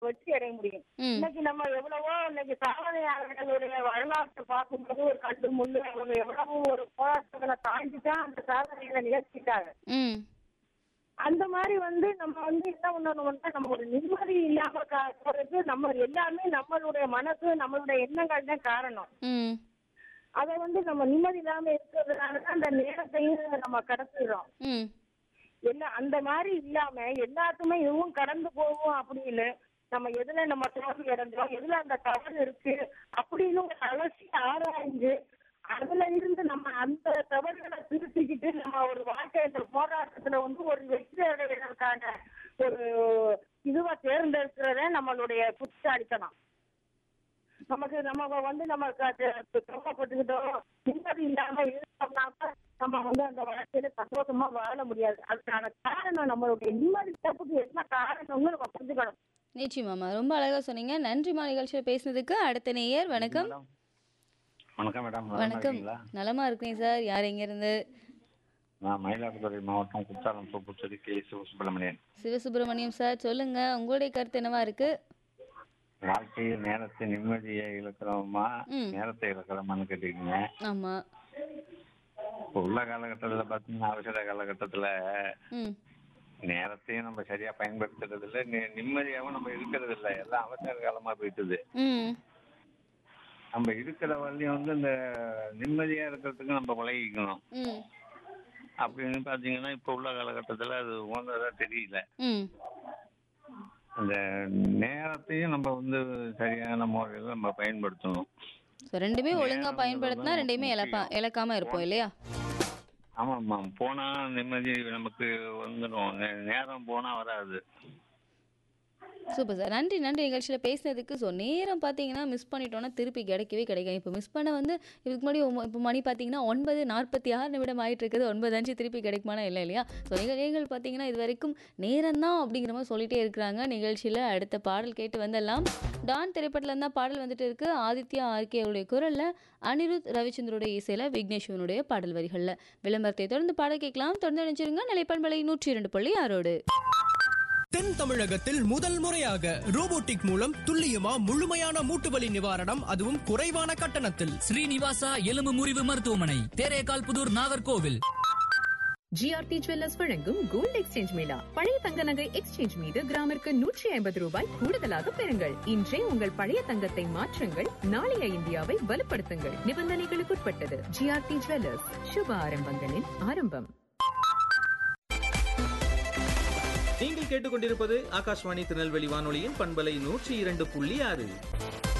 வெற்றி அடைய முடியும் ம் இன்னைக்கு நம்ம எவ்வளவோ இன்னைக்கு சாதனையாளர்களுடைய வரலாற்றை பார்க்கும்போது ஒரு கண்டு முள்ளு அவங்க எவ்வளவோ ஒரு போராட்டங்களை தாண்டி தான் அந்த சாதனைகளை நிகழ்த்திட்டாங்க ம் அந்த மாதிரி வந்து நம்ம வந்து என்ன பண்ணணும்னா நம்ம ஒரு நிம்மதி இல்லாம கா- போறது நம்ம எல்லாமே நம்மளுடைய மனசு நம்மளுடைய எண்ணங்கள் தான் காரணம் ம் அதை வந்து நம்ம நிம்மதி இல்லாம இருக்கிறதுனால தான் அந்த நேரத்தையும் நம்ம கடத்திடுறோம் ம் எல்லாம் அந்த மாதிரி இல்லாம எல்லாத்துமே இதுவும் கடந்து போகும் அப்படின்னு நம்ம எதுல நம்ம தோல்வி அடைஞ்சோம் எதுல அந்த தவறு இருக்கு அப்படின்னு ஒரு அலசி ஆராய்ஞ்சு அதுல இருந்து நம்ம அந்த தவறுகளை திருத்திக்கிட்டு நம்ம ஒரு வாழ்க்கை இந்த போராட்டத்துல வந்து ஒரு வெற்றி அடைவதற்கான ஒரு இதுவா தேர்ந்தெடுக்கிறதே நம்மளுடைய புத்தாடித்தனம் நமக்கு நம்ம வந்து நம்ம கவலைப்பட்டுக்கிட்டோம் நிம்மதி இல்லாம இருந்தோம்னாக்க நம்ம வந்து அந்த வாழ்க்கையில சந்தோஷமா வாழ முடியாது அதுக்கான காரணம் நம்மளுடைய நிம்மதி தப்புக்கு என்ன காரணம்னு நம்ம புரிஞ்சுக்கணும் நிச்சயமாம்மா ரொம்ப அழகா சொன்னீங்க நன்றிம்மா நிகழ்ச்சியில் பேசினதுக்கு அடுத்த நேயர் வணக்கம் மேடம். வணக்கம் மேடம் நலமா வணக்கம் இருக்கீங்களா? நலமா இருக்கேன் சார் யார் எங்கேருந்து நான் மயிலாடுதுறை மாவட்டம் குற்றாலம் தோப்புச்சேரி கே சிவசுப்பிரமணியன் சிவசுப்பிரமணியம் சார் சொல்லுங்க உங்களுடைய கருத்து என்னவா இருக்கு வாழ்க்கையில் நேரத்தை நிம்மதியை இழக்கிறோமா ம். நேரத்தை இழக்கிறோமான்னு கேட்டீங்க ஆமா இப்போ உள்ள காலகட்டத்துல பாத்தீங்கன்னா அவசர காலகட்டத்துல ம் நேரத்தையும் நம்ம சரியா பயன்படுத்துறது இல்ல நி- நிம்மதியாவும் நம்ம இருக்கிறது இல்ல எல்லாம் அவசர காலமா போயிட்டுது ம் நம்ம இருக்கிற வரையும் வந்து இந்த நிம்மதியா இருக்கிறதுக்கு நம்ம பழகிக்கணும் ம் அப்படின்னு பாத்தீங்கன்னா இப்ப உள்ள காலகட்டத்துல அது உணர்ந்ததா தெரியல ம் அந்த நேரத்தையும் நம்ம வந்து சரியான முறையில் நம்ம பயன்படுத்தணும் ஸோ ரெண்டுமே ஒழுங்கா நேரம் பயன்படுத்தினா தான் ரெண்டையுமே இழப்பா முக்கியம். இழக்காம இருப்போம் இல்லையா ஆமாம் ஆமாம் போனா நிம்மதி நமக்கு வந்துடும் நே- நேரம் போனா வராது சூப்பர் சார் நன்றி நன்றி நிகழ்ச்சியில் பேசினதுக்கு ஸோ நேரம் பார்த்தீங்கன்னா மிஸ் பண்ணிட்டோம்னா திருப்பி கிடைக்கவே கிடைக்கும் இப்போ மிஸ் பண்ண வந்து இதுக்கு முன்னாடி ஒம்ப- இப்போ மணி பார்த்தீங்கன்னா ஒன்பது நாற்பத்தி ஆறு நிமிடம் ஆயிட்டு இருக்குது ஒன்பது அஞ்சு திருப்பி கிடைக்குமானா இல்லை இல்லையா ஸோ நிகழ்ச்சிகள் பார்த்தீங்கன்னா இது வரைக்கும் நேரம் தான் அப்படிங்கிற மாதிரி சொல்லிட்டே இருக்கிறாங்க நிகழ்ச்சியில் அடுத்த பாடல் கேட்டு வந்துடலாம் டான் திரைப்படத்தில் இருந்தால் பாடல் வந்துட்டு இருக்கு ஆதித்யா ஆர்கேவுடைய குரலில் அனிருத் ரவிச்சந்திரோட இசையில் விக்னேஸ்வனுடைய பாடல் வரிகளில் விளம்பரத்தை தொடர்ந்து பாடல் கேட்கலாம் தொடர்ந்து நினைச்சிருங்க நிலைப்பண்பலை நூற்றி இரண்டு புள்ளி ஆறோடு தென் தமிழகத்தில் முதல் முறையாக ரோபோட்டிக் மூலம் துல்லியமா முழுமையான மூட்டு வலி நிவாரணம் அதுவும் குறைவான கட்டணத்தில் ஸ்ரீனிவாசா எலும்பு முறிவு மருத்துவமனை தேரேகால் புதூர் நாகர்கோவில் ஜிஆர்டி ஜுவல்லர்ஸ் வழங்கும் கோல்ட் எக்ஸ்சேஞ்ச் மேளா பழைய தங்க நகை எக்ஸ்சேஞ்ச் மீது கிராமிற்கு நூற்றி ஐம்பது ரூபாய் கூடுதலாக பெறுங்கள் இன்றே உங்கள் பழைய தங்கத்தை மாற்றுங்கள் நாளைய இந்தியாவை வலுப்படுத்துங்கள் நிபந்தனைகளுக்குட்பட்டது ஜிஆர்டி ஜுவல்லர்ஸ் சுப ஆரம்பங்களின் ஆரம்பம் நீங்கள் கேட்டுக்கொண்டிருப்பது ஆகாஷ்வாணி திருநெல்வேலி வானொலியின் பண்பலை நூற்றி இரண்டு புள்ளி ஆறு